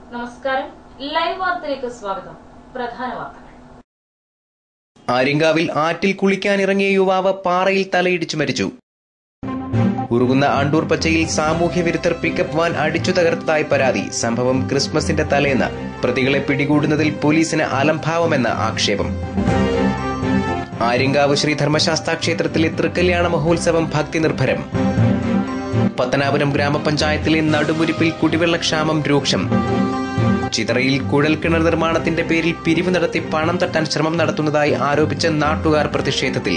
നമസ്കാരം ലൈവ് വാർത്തയിലേക്ക് സ്വാഗതം പ്രധാന വാർത്തകൾ ആര്യങ്കാവിൽ ആറ്റിൽ കുളിക്കാനിറങ്ങിയ യുവാവ് പാറയിൽ തലയിടിച്ചു മരിച്ചു ഉറുകുന്ന ആണ്ടൂർ പച്ചയിൽ സാമൂഹ്യ വിരുദ്ധർ പിക്കപ്പ് വാൻ അടിച്ചു തകർത്തതായി പരാതി സംഭവം ക്രിസ്മസിന്റെ തലേന്ന് പ്രതികളെ പിടികൂടുന്നതിൽ പോലീസിന് അലംഭാവമെന്ന ആക്ഷേപം ആര്യങ്കാവ് ശ്രീ ധർമ്മശാസ്ത്ര ക്ഷേത്രത്തിലെ തൃക്കല്യാണ മഹോത്സവം ഭക്തി നിർഭരം പത്തനാപുരം ഗ്രാമപഞ്ചായത്തിലെ നടുമുരിപ്പിൽ കുടിവെള്ളക്ഷാമം രൂക്ഷം ചിതറയിൽ കുഴൽക്കിണർ നിർമ്മാണത്തിന്റെ പേരിൽ പിരിവ് നടത്തി പണം തട്ടാൻ ശ്രമം നടത്തുന്നതായി ആരോപിച്ച് നാട്ടുകാർ പ്രതിഷേധത്തിൽ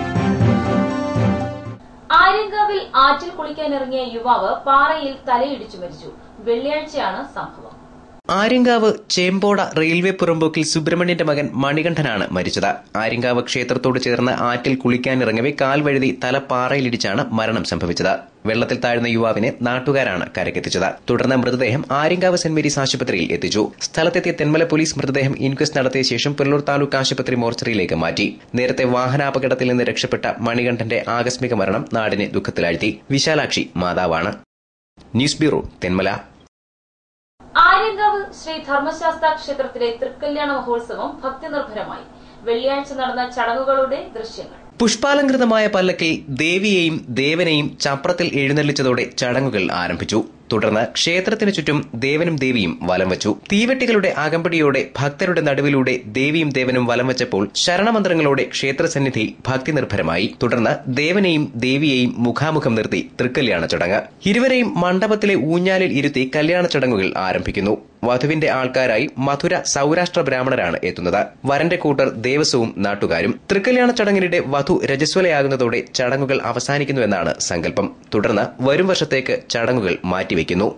ആര്യങ്കാവിൽ ആറ്റിൽ കുളിക്കാനിറങ്ങിയ യുവാവ് പാറയിൽ തലയിടിച്ചു മരിച്ചു വെള്ളിയാഴ്ചയാണ് സംഭവം ആര്യങ്കാവ് ചേമ്പോട റെയിൽവേ പുറമ്പോക്കിൽ സുബ്രഹ്മണ്യന്റെ മകൻ മണികണ്ഠനാണ് മരിച്ചത് ആര്യങ്കാവ് ക്ഷേത്രത്തോട് ചേർന്ന് ആറ്റിൽ കുളിക്കാനിറങ്ങവെ കാൽ വഴുതി തല പാറയിലിടിച്ചാണ് മരണം സംഭവിച്ചത് വെള്ളത്തിൽ താഴ്ന്ന യുവാവിനെ നാട്ടുകാരാണ് കരക്കെത്തിച്ചത് തുടർന്ന് മൃതദേഹം ആര്യങ്കാവ് സെന്റ് മേരീസ് ആശുപത്രിയിൽ എത്തിച്ചു സ്ഥലത്തെത്തിയ തെന്മല പോലീസ് മൃതദേഹം ഇൻക്വസ്റ്റ് നടത്തിയ ശേഷം പുല്ലൂർ താലൂക്ക് ആശുപത്രി മോർച്ചറിയിലേക്ക് മാറ്റി നേരത്തെ വാഹനാപകടത്തിൽ നിന്ന് രക്ഷപ്പെട്ട മണികണ്ഠന്റെ ആകസ്മിക മരണം നാടിനെ ദുഃഖത്തിലാഴ്ത്തി വിശാലാക്ഷി മാതാവാണ് ന്യൂസ് ബ്യൂറോ തെന്മല ആര്യങ്കാവ് ശ്രീ ധർമ്മശാസ്ത്ര ക്ഷേത്രത്തിലെ തൃക്കല്യാണ മഹോത്സവം ഭക്തി നിർഭരമായി വെള്ളിയാഴ്ച നടന്ന ചടങ്ങുകളുടെ ദൃശ്യങ്ങൾ പുഷ്പാലങ്കൃതമായ പല്ലക്കിൽ ദേവിയെയും ദേവനെയും ചപ്രത്തിൽ എഴുന്നള്ളിച്ചതോടെ ചടങ്ങുകൾ ആരംഭിച്ചു തുടർന്ന് ക്ഷേത്രത്തിനു ചുറ്റും ദേവനും ദേവിയും വലം വച്ചു തീവെട്ടികളുടെ അകമ്പടിയോടെ ഭക്തരുടെ നടുവിലൂടെ ദേവിയും ദേവനും വലം വച്ചപ്പോൾ ശരണമന്ത്രങ്ങളോടെ ക്ഷേത്രസന്നിധി ഭക്തി നിർഭരമായി തുടർന്ന് ദേവനെയും ദേവിയെയും മുഖാമുഖം നിർത്തി തൃക്കല്യാണ ചടങ്ങ് ഇരുവരെയും മണ്ഡപത്തിലെ ഊഞ്ഞാലിൽ ഇരുത്തി കല്യാണ ചടങ്ങുകൾ ആരംഭിക്കുന്നു വധുവിന്റെ ആൾക്കാരായി മധുര സൗരാഷ്ട്ര ബ്രാഹ്മണരാണ് എത്തുന്നത് വരന്റെ കൂട്ടർ ദേവസ്വവും നാട്ടുകാരും തൃക്കല്യാണ ചടങ്ങിനിടെ വധു രജസ്വലയാകുന്നതോടെ ചടങ്ങുകൾ അവസാനിക്കുന്നുവെന്നാണ് സങ്കല്പം തുടർന്ന് വരും വർഷത്തേക്ക് ചടങ്ങുകൾ മാറ്റിവെക്കുന്നു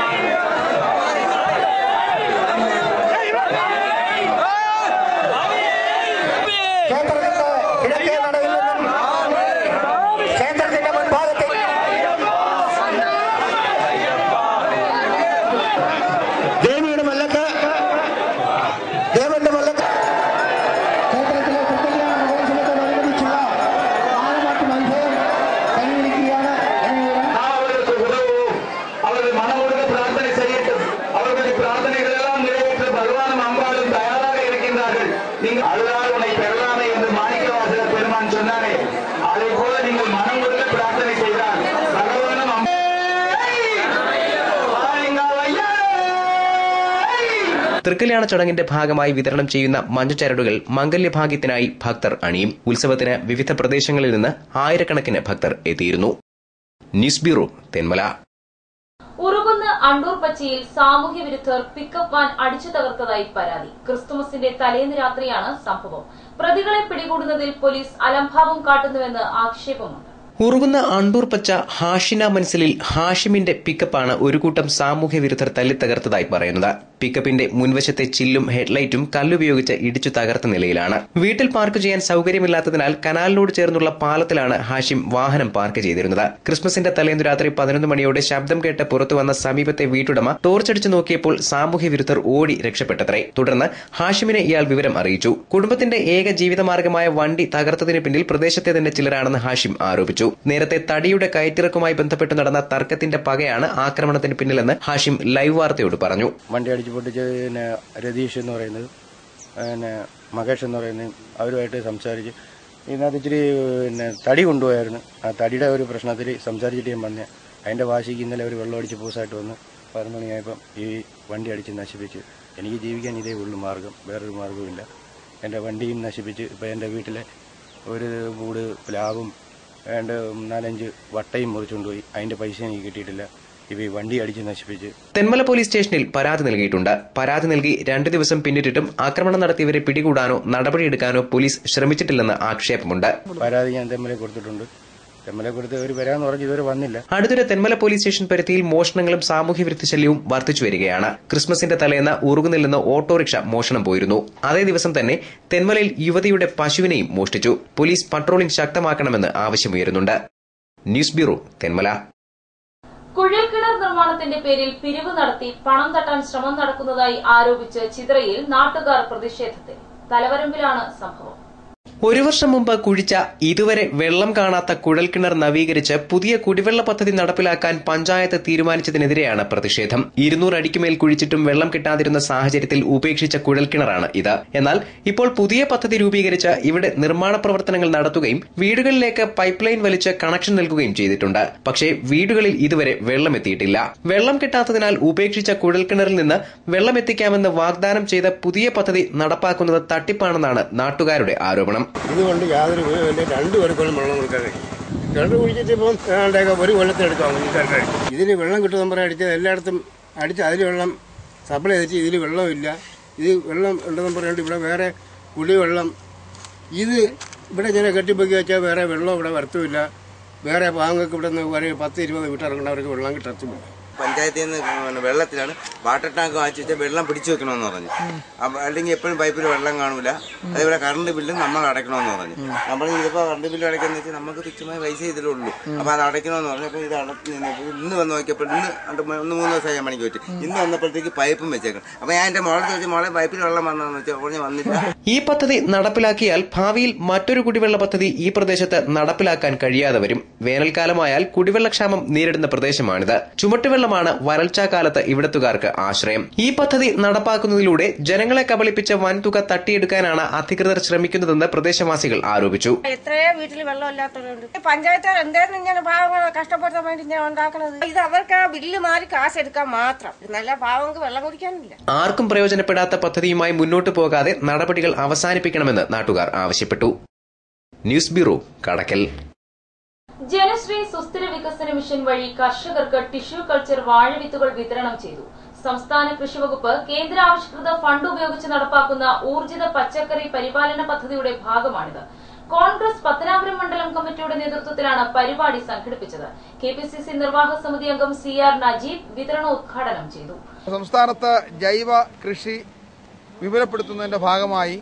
ക്ഷേത്രത്തിന്റെ കിഴക്കേ നടയിൽ നിന്നും ക്ഷേത്രത്തിന്റെ മുൻഭാഗത്തേക്ക് ദേവിയുടെ മല്ലക്ക് ദേവന്റെ മല്ലക്ക് ക്ഷേത്രത്തിലെ തൃക്കല്യാണ മഹോത്സവത്തോടനുബന്ധിച്ചുള്ള ആലമാട്ട് മത്സരം കഴിഞ്ഞിരിക്കുകയാണ് എന്നിവരും அவர்களுக்கு உதவும் அவர்கள் மன ஒழுங்க பிரார்த்தனை செய்யட்டும் அவர்களுடைய பிரார்த்தனைகள் எல்லாம் நிறைவேற்ற பகவானும் அம்பாளும் தயாராக இருக்கின்றார்கள் நீங்கள் அழுதால் உன்னை பெறலாமே என்று மாணிக்கவாசகர் பெருமான் சொன்னாரே அதை போல நீங்கள் மனம் ஒழுங்க பிரார்த்தனை செய்தால் பகவானும் அம்பா- வாருங்கள் ஐயா! തൃക്കല്യാണ ചടങ്ങിന്റെ ഭാഗമായി വിതരണം ചെയ്യുന്ന മഞ്ഞച്ചരടുകൾ മംഗല്യഭാഗ്യത്തിനായി ഭക്തർ അണിയും ഉത്സവത്തിന് വിവിധ പ്രദേശങ്ങളിൽ നിന്ന് ആയിരക്കണക്കിന് ഭക്തർ എത്തിയിരുന്നു ന്യൂസ് ബ്യൂറോ തെന്മല ഉറുകുന്ന അണ്ടൂർ പച്ചയിൽ സാമൂഹ്യ വിരുദ്ധർ പിക്കപ്പ് വാൻ അടിച്ചു തകർത്തതായി പരാതി ക്രിസ്തുമസിന്റെ തലേന്ന് രാത്രിയാണ് സംഭവം പ്രതികളെ പിടികൂടുന്നതിൽ പോലീസ് അലംഭാവം കാട്ടുന്നുവെന്ന് ആക്ഷേപമുണ്ട് ഉറുകുന്ന അണ്ടൂർ പച്ച ഹാഷിന മൻസിലിൽ ഹാഷിമിന്റെ പിക്കപ്പാണ് ഒരു കൂട്ടം സാമൂഹ്യ വിരുദ്ധർ തല്ലിത്തകർത്തതായി പറയുന്നത് പിക്കപ്പിന്റെ മുൻവശത്തെ ചില്ലും ഹെഡ്ലൈറ്റും കല്ലുപയോഗിച്ച് ഇടിച്ചു തകർത്ത നിലയിലാണ് വീട്ടിൽ പാർക്ക് ചെയ്യാൻ സൗകര്യമില്ലാത്തതിനാൽ കനാലിനോട് ചേർന്നുള്ള പാലത്തിലാണ് ഹാഷിം വാഹനം പാർക്ക് ചെയ്തിരുന്നത് ക്രിസ്മസിന്റെ തലേന്ന് രാത്രി പതിനൊന്ന് മണിയോടെ ശബ്ദം കേട്ട് പുറത്തു വന്ന സമീപത്തെ വീട്ടുടമ ടോർച്ചടിച്ചു നോക്കിയപ്പോൾ സാമൂഹ്യ വിരുദ്ധർ ഓടി രക്ഷപ്പെട്ടത്രേ തുടർന്ന് ഹാഷിമിനെ ഇയാൾ വിവരം അറിയിച്ചു കുടുംബത്തിന്റെ ഏക ജീവിതമാർഗമായ വണ്ടി തകർത്തതിന് പിന്നിൽ പ്രദേശത്തെ തന്നെ ചിലരാണെന്ന് ഹാഷിം ആരോപിച്ചു നേരത്തെ തടിയുടെ കയറ്റിറക്കുമായി ബന്ധപ്പെട്ട് നടന്ന തർക്കത്തിന്റെ പകയാണ് ആക്രമണത്തിന് പിന്നിലെന്ന് ഹാഷിം ലൈവ് വാർത്തയോട് പറഞ്ഞു വണ്ടി അടിച്ച് പൊട്ടിച്ച് പിന്നെ രതീഷ് എന്ന് പറയുന്നത് പിന്നെ മകേഷ് എന്ന് പറയുന്നത് അവരുമായിട്ട് സംസാരിച്ച് ഇതിനകത്ത് ഇച്ചിരി പിന്നെ തടി കൊണ്ടുപോയായിരുന്നു ആ തടിയുടെ ഒരു പ്രശ്നത്തിൽ സംസാരിച്ചിട്ട് ഞാൻ വന്നേ അതിൻ്റെ വാശിക്ക് ഇന്നലെ ഒരു വെള്ളം അടിച്ച് പൂസായിട്ട് വന്ന് പതിനൊന്ന് മണിയായപ്പം ഈ വണ്ടി അടിച്ച് നശിപ്പിച്ച് എനിക്ക് ജീവിക്കാൻ ഇതേ ഉള്ളൂ മാർഗം വേറൊരു മാർഗവുമില്ല എൻ്റെ വണ്ടിയും നശിപ്പിച്ച് ഇപ്പോൾ എൻ്റെ വീട്ടിലെ ഒരു കൂട് പ്ലാവും രണ്ട് നാലഞ്ച് വട്ടയും മുറിച്ചുകൊണ്ട് പോയി അതിൻ്റെ പൈസ എനിക്ക് കിട്ടിയിട്ടില്ല ഇപ്പോൾ ഈ വണ്ടി അടിച്ച് നശിപ്പിച്ച് തെന്മല പോലീസ് സ്റ്റേഷനിൽ പരാതി നൽകിയിട്ടുണ്ട് പരാതി നൽകി രണ്ട് ദിവസം പിന്നിട്ടിട്ടും ആക്രമണം നടത്തിയവരെ പിടികൂടാനോ നടപടിയെടുക്കാനോ പോലീസ് ശ്രമിച്ചിട്ടില്ലെന്ന് ആക്ഷേപമുണ്ട് പരാതി ഞാൻ തെമ്മലെ കൊടുത്തിട്ടുണ്ട് തെമ്മലെ കൊടുത്ത് അവർ വരാമെന്ന് പറഞ്ഞ് ഇതുവരെ വന്നില്ല അടുത്തിടെ തെന്മല പോലീസ് സ്റ്റേഷൻ പരിധിയിൽ മോഷണങ്ങളും സാമൂഹ്യ വിരുദ്ധ ശല്യവും വർദ്ധിച്ചു വരികയാണ് ക്രിസ്മസിന്റെ തലേന്ന് ഉറുകുന്നിൽ നിന്ന് ഓട്ടോറിക്ഷ മോഷണം പോയിരുന്നു അതേ ദിവസം തന്നെ തെന്മലയിൽ യുവതിയുടെ പശുവിനെയും മോഷ്ടിച്ചു പോലീസ് പട്രോളിംഗ് ശക്തമാക്കണമെന്ന് ആവശ്യമുയരുന്നുണ്ട് ന്യൂസ് ബ്യൂറോ തെന്മല കുഴൽക്കിണർ നിർമ്മാണത്തിന്റെ പേരിൽ പിരിവ് നടത്തി പണം തട്ടാൻ ശ്രമം നടക്കുന്നതായി ആരോപിച്ച് ചിത്രയിൽ നാട്ടുകാർ പ്രതിഷേധത്തിൽ തലവരമ്പിലാണ് സംഭവം ഒരു വർഷം മുമ്പ് കുഴിച്ച ഇതുവരെ വെള്ളം കാണാത്ത കുഴൽക്കിണർ നവീകരിച്ച് പുതിയ കുടിവെള്ള പദ്ധതി നടപ്പിലാക്കാൻ പഞ്ചായത്ത് തീരുമാനിച്ചതിനെതിരെയാണ് പ്രതിഷേധം ഇരുന്നൂറ് അടിക്കുമേൽ കുഴിച്ചിട്ടും വെള്ളം കിട്ടാതിരുന്ന സാഹചര്യത്തിൽ ഉപേക്ഷിച്ച കുഴൽക്കിണറാണ് ഇത് എന്നാൽ ഇപ്പോൾ പുതിയ പദ്ധതി രൂപീകരിച്ച് ഇവിടെ നിർമ്മാണ പ്രവർത്തനങ്ങൾ നടത്തുകയും വീടുകളിലേക്ക് പൈപ്പ് ലൈൻ വലിച്ച് കണക്ഷൻ നൽകുകയും ചെയ്തിട്ടുണ്ട് പക്ഷേ വീടുകളിൽ ഇതുവരെ വെള്ളം എത്തിയിട്ടില്ല വെള്ളം കിട്ടാത്തതിനാൽ ഉപേക്ഷിച്ച കുഴൽക്കിണറിൽ നിന്ന് വെള്ളം എത്തിക്കാമെന്ന് വാഗ്ദാനം ചെയ്ത പുതിയ പദ്ധതി നടപ്പാക്കുന്നത് തട്ടിപ്പാണെന്നാണ് നാട്ടുകാരുടെ ആരോപണം ഇതുകൊണ്ട് യാതൊരു ഉപയോഗമില്ല രണ്ടു പേർക്കൊന്നും വെള്ളം കൊടുക്കാൻ കഴിയും കിണർ കുഴിച്ചിട്ട് ഇപ്പം ഏതാണ്ടൊക്കെ ഒരു കൊല്ലത്തെടുക്കാം ഈ ഇതിന് വെള്ളം കിട്ടുമെന്ന് പറയാൻ അടിച്ചത് എല്ലായിടത്തും അടിച്ച് അതിൽ വെള്ളം സപ്ലൈ ചെയ്തിട്ട് ഇതിൽ വെള്ളമില്ല ഇത് വെള്ളം ഉണ്ടെന്ന് പറഞ്ഞിട്ട് ഇവിടെ വേറെ കുടിവെള്ളം ഇത് ഇവിടെ ഇങ്ങനെ കെട്ടിപ്പൊക്കി വെച്ചാൽ വേറെ വെള്ളം ഇവിടെ വരത്തുമില്ല വേറെ പാവങ്ങൾക്ക് ഇവിടെ നിന്ന് ഒരു പത്ത് ഇരുപത് വീട്ടിൽ ഇറങ്ങേണ്ടവർക്ക് വെള്ളം കിട്ടത്തുമില്ല പഞ്ചായത്തിൽ നിന്ന് പിന്നെ വെള്ളത്തിലാണ് വാട്ടർ ടാങ്ക് വാങ്ങിച്ചു വെച്ചാൽ വെള്ളം പിടിച്ചു വെക്കണമെന്ന് പറഞ്ഞു അപ്പൊ അല്ലെങ്കിൽ എപ്പോഴും പൈപ്പിൽ വെള്ളം കാണൂല അതേപോലെ കറണ്ട് ബില്ലും നമ്മൾ അടയ്ക്കണമെന്ന് പറഞ്ഞു നമ്മൾ ഇതിപ്പോ കറണ്ട് ബില്ല് അടയ്ക്കാന്ന് വെച്ചാൽ നമുക്ക് തുച്ഛമായ പൈസ ഇതിലുള്ളൂ അപ്പൊ അത് അടയ്ക്കണമെന്ന് പറഞ്ഞു അപ്പൊ ഇത് അടച്ച് ഇന്ന് വന്ന് നോക്കിയപ്പോൾ ഇന്ന് രണ്ട് മ- ഒന്ന് മൂന്ന് ദിവസമായി മണിക്ക് പറ്റി ഇന്ന് വന്നപ്പോഴത്തേക്ക് പൈപ്പും വെച്ചേക്കണം അപ്പൊ ഞാൻ എന്റെ മോളെ ചോദിച്ചു മോളെ പൈപ്പിൽ വെള്ളം വന്നതെന്ന് വെച്ചാൽ പറഞ്ഞ് വന്നില്ല ഈ പദ്ധതി നടപ്പിലാക്കിയാൽ ഭാവിയിൽ മറ്റൊരു കുടിവെള്ള പദ്ധതി ഈ പ്രദേശത്ത് നടപ്പിലാക്കാൻ കഴിയാതെ വരും വേനൽക്കാലമായാൽ കുടിവെള്ളക്ഷാമം നേരിടുന്ന പ്രദേശമാണിത് ചുമട്ടുവെള്ളമാണ് വരൾച്ചാക്കാലത്ത് ഇവിടത്തുകാർക്ക് ആശ്രയം ഈ പദ്ധതി നടപ്പാക്കുന്നതിലൂടെ ജനങ്ങളെ കബളിപ്പിച്ച വൻതുക തട്ടിയെടുക്കാനാണ് അധികൃതർ ശ്രമിക്കുന്നതെന്ന് പ്രദേശവാസികൾ ആരോപിച്ചു എത്രയോ വീട്ടിൽ വെള്ളമില്ലാത്തവരുണ്ട് പഞ്ചായത്തുകാർ എന്തായിരുന്നു ഇങ്ങനെ പാവങ്ങളെ കഷ്ടപ്പെടുത്താൻ വേണ്ടി ഇങ്ങനെ ഉണ്ടാക്കണത് ഇത് അവർക്ക് ആ ബില്ല് മാറി കാശ് എടുക്കാൻ മാത്രം നല്ല പാവങ്ങൾക്ക് വെള്ളം കുടിക്കാനില്ല ആർക്കും പ്രയോജനപ്പെടാത്ത പദ്ധതിയുമായി മുന്നോട്ടു പോകാതെ നടപടികൾ അവസാനിപ്പിക്കണമെന്ന് നാട്ടുകാർ ആവശ്യപ്പെട്ടു ന്യൂസ് ബ്യൂറോ കടക്കൽ ജനശ്രീ സുസ്ഥിര വികസന മിഷൻ വഴി കർഷകർക്ക് ടിഷ്യൂ കൾച്ചർ വാഴവിത്തുകൾ വിതരണം ചെയ്തു സംസ്ഥാന കൃഷിവകുപ്പ് കേന്ദ്ര ആവിഷ്കൃത ഫണ്ട് ഉപയോഗിച്ച് നടപ്പാക്കുന്ന ഊർജിത പച്ചക്കറി പരിപാലന പദ്ധതിയുടെ ഭാഗമാണിത് കോൺഗ്രസ് പത്തനാപുരം മണ്ഡലം കമ്മിറ്റിയുടെ നേതൃത്വത്തിലാണ് പരിപാടി സംഘടിപ്പിച്ചത് കെ പി സി സി നിർവാഹക സമിതി അംഗം സി ആർ നജീബ് വിതരണോദ്ഘാടനം ചെയ്തു സംസ്ഥാനത്ത് ജൈവ കൃഷി വിപുലപ്പെടുത്തുന്നതിന്റെ ഭാഗമായി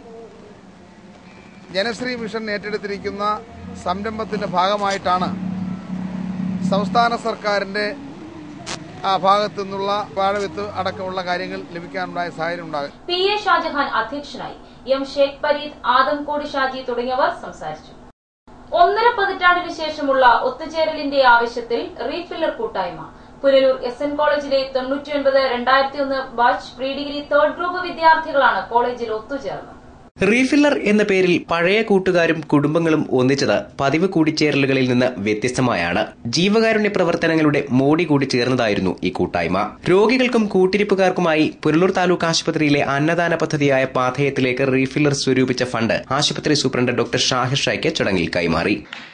ജനശ്രീ മിഷൻ ഏറ്റെടുത്തിരിക്കുന്ന സംരംഭത്തിന്റെ ഭാഗമായിട്ടാണ് സംസ്ഥാന സർക്കാരിന്റെ ആ ഭാഗത്തു നിന്നുള്ള വാഴവിത്ത് അടക്കമുള്ള കാര്യങ്ങൾ ലഭിക്കാനുണ്ടായ സാഹചര്യം ഉണ്ടാകും പി എ ഷാജഹാൻ അധ്യക്ഷനായി എം ഷേഖ് പരീദ് ആദംകോട് ഷാജി തുടങ്ങിയവർ സംസാരിച്ചു ഒന്നര പതിറ്റാണ്ടിനു ശേഷമുള്ള ഒത്തുചേരലിന്റെ ആവശ്യത്തിൽ റീഫില്ലർ കൂട്ടായ്മ പുനലൂർ എസ് എൻ കോളേജിലെ തൊണ്ണൂറ്റിയൊൻപത് രണ്ടായിരത്തി ഒന്ന് batch pre degree third group വിദ്യാർത്ഥികളാണ് കോളേജിൽ ഒത്തുചേർന്നത് റീഫില്ലർ എന്ന പേരിൽ പഴയ കൂട്ടുകാരും കുടുംബങ്ങളും ഒന്നിച്ചത് പതിവ് കൂടിച്ചേരലുകളിൽ നിന്ന് വ്യത്യസ്തമായാണ് ജീവകാരുണ്യ പ്രവർത്തനങ്ങളുടെ മോടി കൂടി ചേർന്നതായിരുന്നു ഈ കൂട്ടായ്മ രോഗികൾക്കും കൂട്ടിരിപ്പുകാർക്കുമായി പുനലൂർ താലൂക്ക് ആശുപത്രിയിലെ അന്നദാന പദ്ധതിയായ പാഥയത്തിലേക്ക് റീഫില്ലർ സ്വരൂപിച്ച ഫണ്ട് ആശുപത്രി സൂപ്രണ്ട് ഡോക്ടർ ഷാഹിർ ഷായ്ക്ക് ചടങ്ങിൽ കൈമാറി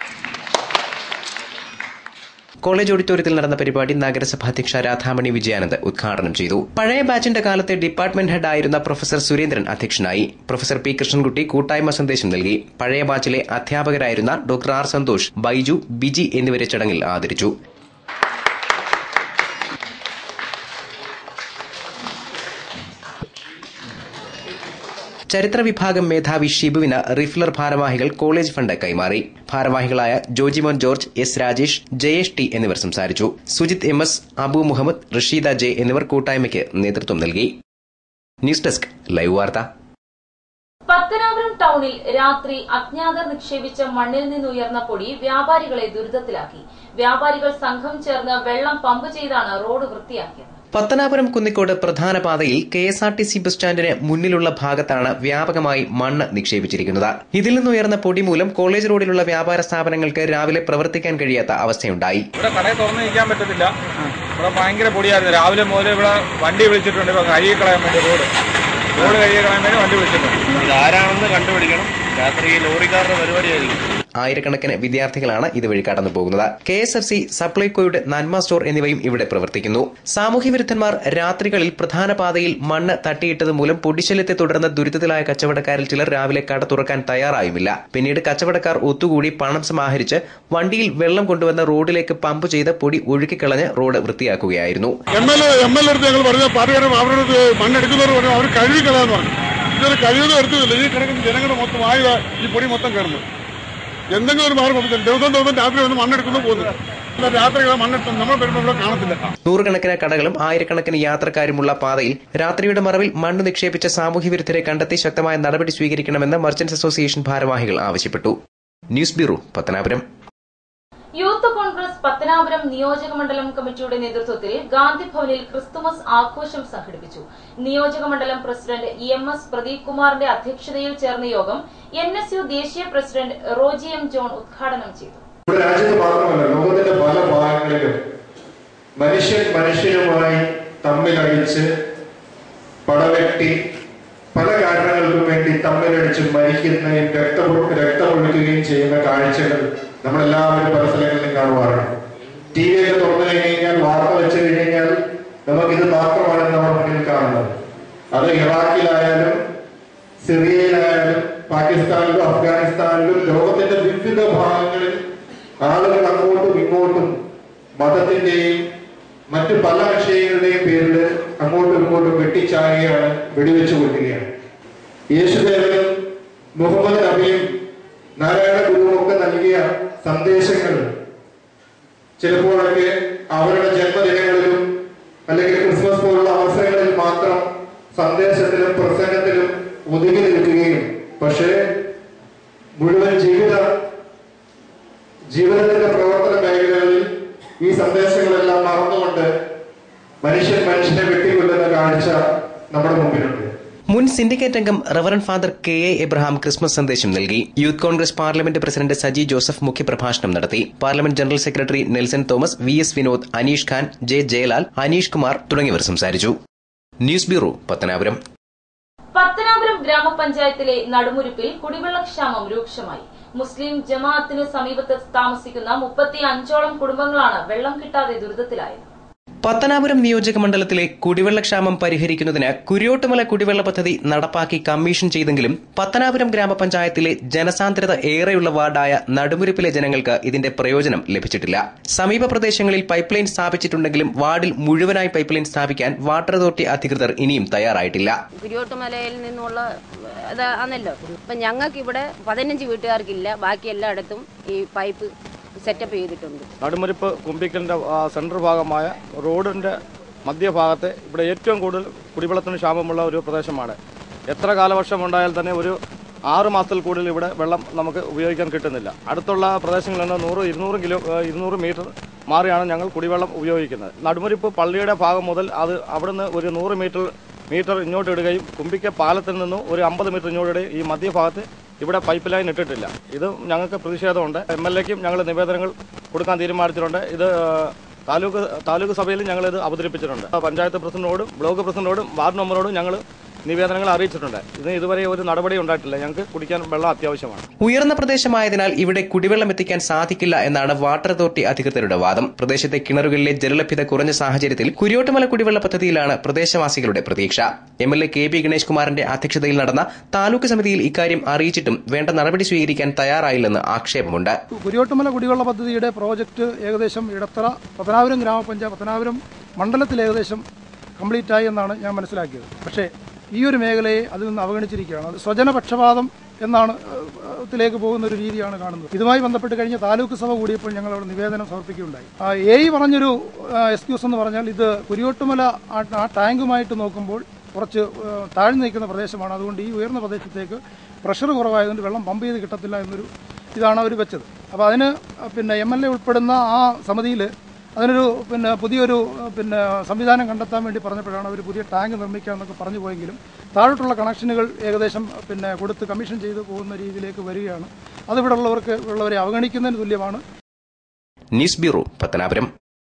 കോളേജ് ഓഡിറ്റോറിയത്തിൽ നടന്ന പരിപാടി നഗരസഭാ അധ്യക്ഷ രാധാമണി വിജയാനന്ദ് ഉദ്ഘാടനം ചെയ്തു പഴയ ബാച്ചിന്റെ കാലത്തെ ഡിപ്പാർട്ട്മെന്റ് ഹെഡ് ആയിരുന്ന പ്രൊഫസർ സുരേന്ദ്രൻ അധ്യക്ഷനായി പ്രൊഫസർ പി കൃഷ്ണൻകുട്ടി കൂട്ടായ്മ സന്ദേശം നൽകി പഴയ ബാച്ചിലെ അധ്യാപകരായിരുന്ന ഡോക്ടർ ആർ സന്തോഷ് ബൈജു ബിജി എന്നിവരെ ചടങ്ങിൽ ആദരിച്ചു ചരിത്ര വിഭാഗം മേധാവി ഷിബുവിന് റിഫ്ലർ ഭാരവാഹികൾ കോളേജ് ഫണ്ട് കൈമാറി ഭാരവാഹികളായ Jojimon George S Rajesh Jayesh T എന്നിവർ സംസാരിച്ചു Sujith M S Abu Muhammad Rasheeda J എന്നിവർ കൂട്ടായ്മയ്ക്ക് നേതൃത്വം നൽകി ന്യൂസ് ഡെസ്ക് ലൈവ് വാർത്ത പത്തനാപുരം ടൗണിൽ രാത്രി അജ്ഞാതർ നിക്ഷേപിച്ച മണ്ണിൽ നിന്നുയർന്ന പൊടി വ്യാപാരികളെ ദുരിതത്തിലാക്കി വ്യാപാരികൾ സംഘം ചേർന്ന് വെള്ളം പമ്പ് ചെയ്താണ് റോഡ് വൃത്തിയാക്കിയത് പത്തനാപുരം കുന്നിക്കോട് പ്രധാന പാതയിൽ K S R T C bus സ്റ്റാൻഡിന് മുന്നിലുള്ള ഭാഗത്താണ് വ്യാപകമായി മണ്ണ് നിക്ഷേപിച്ചിരിക്കുന്നത് ഇതിൽ നിന്നുയർന്ന പൊടി മൂലം കോളേജ് റോഡിലുള്ള വ്യാപാര സ്ഥാപനങ്ങൾക്ക് രാവിലെ പ്രവർത്തിക്കാൻ കഴിയാത്ത അവസ്ഥയുണ്ടായി ഇവിടെ കടയിൽ തുറന്നു നിൽക്കാൻ പറ്റത്തില്ല ഇവിടെ ഭയങ്കര പൊടിയായിരുന്നു രാവിലെ മുതൽ ഇവിടെ വണ്ടി വിളിച്ചിട്ടുണ്ട് ഇപ്പൊ കഴുകി കളയാൻ വേണ്ടി റോഡ് റോഡ് കഴുകി കളയാൻ വേണ്ടി വണ്ടി വിളിച്ചിട്ടുണ്ട് ഇതാരാണെന്ന് കണ്ടുപിടിക്കണം രാത്രി ലോറിക്കാരുടെ പരിപാടിയായിരിക്കും ആയിരക്കണക്കിന് വിദ്യാർത്ഥികളാണ് ഇതുവഴി കടന്നു പോകുന്നത് കെ എസ് എഫ് സി സപ്ലൈകോയുടെ നന്മ സ്റ്റോർ എന്നിവയും ഇവിടെ പ്രവർത്തിക്കുന്നു സാമൂഹ്യ വിരുദ്ധന്മാർ രാത്രികളിൽ പ്രധാന പാതയിൽ മണ്ണ് തട്ടിയിട്ടത് മൂലം പൊടിശല്യത്തെ തുടർന്ന് ദുരിതത്തിലായ കച്ചവടക്കാരിൽ ചിലർ രാവിലെ കട തുറക്കാൻ തയ്യാറായുമില്ല പിന്നീട് കച്ചവടക്കാർ ഒത്തുകൂടി പണം സമാഹരിച്ച് വണ്ടിയിൽ വെള്ളം കൊണ്ടുവന്ന് റോഡിലേക്ക് പമ്പ് ചെയ്ത് പൊടി ഒഴുക്കിക്കളഞ്ഞ് റോഡ് വൃത്തിയാക്കുകയായിരുന്നു M L A M L എടുത്ത് ഞങ്ങൾ പറഞ്ഞ പാർട്ടിക്കാരൻ അവരോട് മണ്ണെടുക്കുന്നവർ പറഞ്ഞു അവർ കഴുകി കളയാന്ന് പറഞ്ഞു ഇതൊരു കഴിയുന്നത് എടുത്തില്ല ഈ കിടക്കുന്ന ജനങ്ങളുടെ മൊത്തം ആയുധ ഈ പൊടി മൊത്തം കയറുന്നു എന്തെങ്കിലും ഒരു മാർഗം ദിവസം ദിവസം രാത്രി വന്ന് മണ്ണെടുക്കുന്നു പോകുന്നു എന്നാൽ രാത്രികളെ മണ്ണെടുത്ത് നമ്മൾ വരുമ്പോൾ ഇവിടെ കാണത്തില്ല നൂറുകണക്കിന് കടകളും ആയിരക്കണക്കിന് യാത്രക്കാരുമുള്ള പാതയിൽ രാത്രിയുടെ മറവിൽ മണ്ണ് നിക്ഷേപിച്ച സാമൂഹ്യ വിരുദ്ധരെ കണ്ടെത്തി ശക്തമായ നടപടി സ്വീകരിക്കണമെന്ന് മർച്ചന്റ്സ് അസോസിയേഷൻ ഭാരവാഹികൾ ആവശ്യപ്പെട്ടു news bureau Pathanapuram youth Congress Pathanapuram നിയോജക മണ്ഡലം കമ്മിറ്റിയുടെ നേതൃത്വത്തിൽ ഗാന്ധി ഭവനിൽ ക്രിസ്തുമസ് ആഘോഷം സംഘടിപ്പിച്ചു നിയോജക മണ്ഡലം president E M S Pradeep കുമാറിന്റെ അധ്യക്ഷതയിൽ ചേർന്ന യോഗം എൻ എസ് യു ദേശീയ പ്രസിഡന്റ് റോജി എം ജോൺ ഉദ്ഘാടനം ചെയ്തു ഇവിടെ രാജ്യത്ത് മാത്രമല്ല ലോകത്തിന്റെ പല ഭാഗങ്ങളിലും മനുഷ്യൻ മനുഷ്യനുമായി തമ്മിലടിച്ച് പടവെട്ടി പല കാരണങ്ങൾക്കും വേണ്ടി തമ്മിലടിച്ച് മരിക്കുന്നതും രക്തം രക്തമൊഴുക്കുകയും ചെയ്യുന്ന കാഴ്ചകൾ നമ്മളെല്ലാവരും പല സ്ഥലങ്ങളിലും കാണുവാറുണ്ട് ടി വി ഒക്കെ തുറന്നു കഴിഞ്ഞാൽ വാർത്ത വെച്ച് കഴിഞ്ഞാൽ നമുക്കിത് മാത്രമാണ് നമ്മുടെ മുന്നിൽ കാണുന്നത് അത് ഇറാഖിലായാലും സിറിയയിലായാലും പാകിസ്ഥാനിലും അഫ്ഗാനിസ്ഥാനിലും ലോകത്തിന്റെ വിവിധ ഭാഗങ്ങളിൽ ആളുകൾ അങ്ങോട്ടും ഇങ്ങോട്ടും മതത്തിന്റെയും മറ്റു പല വിഷയങ്ങളുടെയും പേരിൽ അങ്ങോട്ടും ഇങ്ങോട്ടും വെട്ടിച്ചാകുകയാണ് വെടിവെച്ചു കൊല്ലുകയാണ് യേശുദേവനും മുഹമ്മദ് നബിയും നാരായണ ഗുരുവും ഒക്കെ നൽകിയ സന്ദേശങ്ങൾ ചിലപ്പോഴൊക്കെ അവരുടെ ജന്മദിനങ്ങളിലും അല്ലെങ്കിൽ ക്രിസ്മസ് പോലുള്ള അവസരങ്ങളിൽ മാത്രം സന്ദേശത്തിലും പ്രസംഗത്തിലും ഒതുങ്ങി നിൽക്കുകയും പക്ഷേ മുഴുവൻ ജീവിത ജീവിതത്തിന്റെ പ്രവർത്തന മേഖലകളിൽ ഈ സന്ദേശങ്ങളെല്ലാം മറന്നുകൊണ്ട് മനുഷ്യൻ മനുഷ്യനെ വെട്ടിക്കൊല്ലുന്ന കാഴ്ച നമ്മുടെ മുമ്പിലുണ്ട് മുൻ സിൻഡിക്കേറ്റ് അംഗം reverend father K A Abraham Christmas സന്ദേശം നൽകി youth Congress parliament president Saji Joseph മുഖ്യപ്രഭാഷണം നടത്തി parliament general secretary Nelson Thomas V S Vinod Aneesh Khan J Jayalal Aneesh Kumar തുടങ്ങിയവർ സംസാരിച്ചു ന്യൂസ് ബ്യൂറോ പത്തനാപുരം പത്തനാപുരം ഗ്രാമപഞ്ചായത്തിലെ നടുമുരുപ്പിൽ കുടിവെള്ളക്ഷാമം രൂക്ഷമായി മുസ്ലിം ജമാഅത്തിന് സമീപത്ത് താമസിക്കുന്ന മുപ്പത്തി അഞ്ചോളം കുടുംബങ്ങളാണ് വെള്ളം കിട്ടാതെ ദുരിതത്തിലായത് പത്തനാപുരം നിയോജക മണ്ഡലത്തിലെ കുടിവെള്ളക്ഷാമം പരിഹരിക്കുന്നതിന് കുരിയോട്ടുമല കുടിവെള്ള പദ്ധതി നടപ്പാക്കി കമ്മീഷൻ ചെയ്തെങ്കിലും പത്തനാപുരം ഗ്രാമപഞ്ചായത്തിലെ ജനസാന്ദ്രത ഏറെയുള്ള വാർഡായ നടുമുരുപ്പിലെ ജനങ്ങൾക്ക് ഇതിന്റെ പ്രയോജനം ലഭിച്ചിട്ടില്ല സമീപ പ്രദേശങ്ങളിൽ പൈപ്പ് ലൈൻ സ്ഥാപിച്ചിട്ടുണ്ടെങ്കിലും വാർഡിൽ മുഴുവനായി പൈപ്പ് ലൈൻ സ്ഥാപിക്കാൻ വാട്ടർ അതോറിറ്റി അധികൃതർ ഇനിയും തയ്യാറായിട്ടില്ല കുരിയോട്ടുമലയിൽ നിന്നുള്ള ഇതാണല്ലോ ഇപ്പം ഞങ്ങൾക്ക് ഇവിടെ പതിനഞ്ച് വീട്ടുകാർക്കില്ല ബാക്കി എല്ലായിടത്തും ഈ പൈപ്പ് സെറ്റപ്പ് ചെയ്തിട്ടുണ്ട് നടുമുരിപ്പ് കുമ്പിക്കലിൻ്റെ സെൻട്രൽ ഭാഗമായ റോഡിൻ്റെ മധ്യഭാഗത്തെ ഇവിടെ ഏറ്റവും കൂടുതൽ കുടിവെള്ളത്തിന് ക്ഷാമമുള്ള ഒരു പ്രദേശമാണ് എത്ര കാലവർഷം ഉണ്ടായാൽ തന്നെ ഒരു ആറ് മാസത്തിൽ കൂടുതൽ ഇവിടെ വെള്ളം നമുക്ക് ഉപയോഗിക്കാൻ കിട്ടുന്നില്ല അടുത്തുള്ള പ്രദേശങ്ങളിൽ നിന്ന് നൂറ് ഇരുന്നൂറ് കിലോ ഏഹ് ഇരുന്നൂറ് മീറ്റർ മാറിയാണ് ഞങ്ങൾ കുടിവെള്ളം ഉപയോഗിക്കുന്നത് നടുമുരിപ്പ് പള്ളിയുടെ ഭാഗം മുതൽ അത് അവിടുന്ന് ഒരു നൂറ് മീറ്റർ മീറ്റർ ഇങ്ങോട്ട് ഇടുകയും കുമ്പിക്ക പാലത്തിൽ നിന്നും ഒരു അമ്പത് മീറ്റർ ഇങ്ങോട്ട് ഇടുകയും ഈ മധ്യഭാഗത്ത് ഇവിടെ പൈപ്പ് ലൈൻ ഇട്ടിട്ടില്ല ഇത് ഞങ്ങൾക്ക് പ്രതിഷേധമുണ്ട് എം എൽ എക്കും ഞങ്ങൾ നിവേദനങ്ങൾ കൊടുക്കാൻ തീരുമാനിച്ചിട്ടുണ്ട് ഇത് ഏഹ്, താലൂക്ക് താലൂക്ക് സഭയിൽ ഞങ്ങൾ ഇത് അവതരിപ്പിച്ചിട്ടുണ്ട് പഞ്ചായത്ത് പ്രസിഡന്റിനോടും ബ്ലോക്ക് പ്രസിഡന്റിനോടും വാർഡ് മെമ്പറോടും ഞങ്ങൾ നിവേദനങ്ങൾ അറിയിച്ചിട്ടുണ്ട് ഇതിന് ഇതുവരെ ഒരു നടപടി ഉണ്ടായിട്ടില്ല ഞങ്ങൾക്ക് കുടിക്കാൻ വെള്ളം അത്യാവശ്യമാണ് ഉയർന്ന പ്രദേശമായതിനാൽ ഇവിടെ കുടിവെള്ളം എത്തിക്കാൻ സാധിക്കില്ല എന്നാണ് വാട്ടർ അതോറിറ്റി അധികൃതരുടെ വാദം പ്രദേശത്തെ കിണറുകളിലെ ജലലഭ്യത കുറഞ്ഞ സാഹചര്യത്തിൽ കുരിയോട്ടുമല കുടിവെള്ള പദ്ധതിയിലാണ് പ്രദേശവാസികളുടെ പ്രതീക്ഷ M L A K P Ganesh കുമാറിന്റെ അധ്യക്ഷതയിൽ നടന്ന താലൂക്ക് സമിതിയിൽ ഇക്കാര്യം അറിയിച്ചിട്ടും വേണ്ട നടപടി സ്വീകരിക്കാൻ തയ്യാറായില്ലെന്ന് ആക്ഷേപമുണ്ട് കുരിയോട്ടുമല കുടിവെള്ള പദ്ധതിയുടെ പ്രോജക്റ്റ് ഏകദേശം ഇടത്തറ പത്തനാപുരം ഗ്രാമപഞ്ചായത്ത് പത്തനാപുരം മണ്ഡലത്തിൽ ഏകദേശം കംപ്ലീറ്റ് ആയി എന്നാണ് ഞാൻ മനസ്സിലാക്കിയത് പക്ഷേ ഈ ഒരു മേഖലയെ അതിൽ നിന്ന് അവഗണിച്ചിരിക്കുകയാണ് അത് സ്വജനപക്ഷപാതം എന്നാണ് ഏഹ്, ത്തിലേക്ക് പോകുന്ന ഒരു രീതിയാണ് കാണുന്നത് ഇതുമായി ബന്ധപ്പെട്ട് കഴിഞ്ഞ താലൂക്ക് സഭ കൂടിയപ്പോൾ ഞങ്ങൾ അവിടെ നിവേദനം സമർപ്പിക്കുകയുണ്ടായി ആ, എ ഇ പറഞ്ഞൊരു എക്സ്ക്യൂസ് എന്ന് പറഞ്ഞാൽ ഇത് കുരിയോട്ടുമല ആ- ആ ടാങ്കുമായിട്ട് നോക്കുമ്പോൾ കുറച്ച് ഏഹ്, താഴ്ന്നു നിൽക്കുന്ന പ്രദേശമാണ് അതുകൊണ്ട് ഈ ഉയർന്ന പ്രദേശത്തേക്ക് പ്രഷർ കുറവായതുകൊണ്ട് വെള്ളം പമ്പ് ചെയ്ത് കിട്ടത്തില്ല എന്നൊരു ഇതാണ് അവർ വെച്ചത് അപ്പോൾ അതിന് പിന്നെ എം എൽ എ ഉൾപ്പെടുന്ന ആ സമിതിയിൽ അതിനൊരു പിന്നെ പുതിയൊരു പിന്നെ സംവിധാനം കണ്ടെത്താൻ വേണ്ടി പറഞ്ഞപ്പോഴാണ് അവർ പുതിയ ടാങ്ക് നിർമ്മിക്കാമെന്നൊക്കെ പറഞ്ഞു പോയെങ്കിലും താഴോട്ടുള്ള കണക്ഷനുകൾ ഏകദേശം പിന്നെ കൊടുത്ത് കമ്മീഷൻ ചെയ്ത് പോകുന്ന രീതിയിലേക്ക് വരികയാണ് അതിവിടെ ഉള്ളവർക്ക് ഉള്ളവരെ അവഗണിക്കുന്നതിന് തുല്യമാണ് ന്യൂസ് ബ്യൂറോ പത്തനാപുരം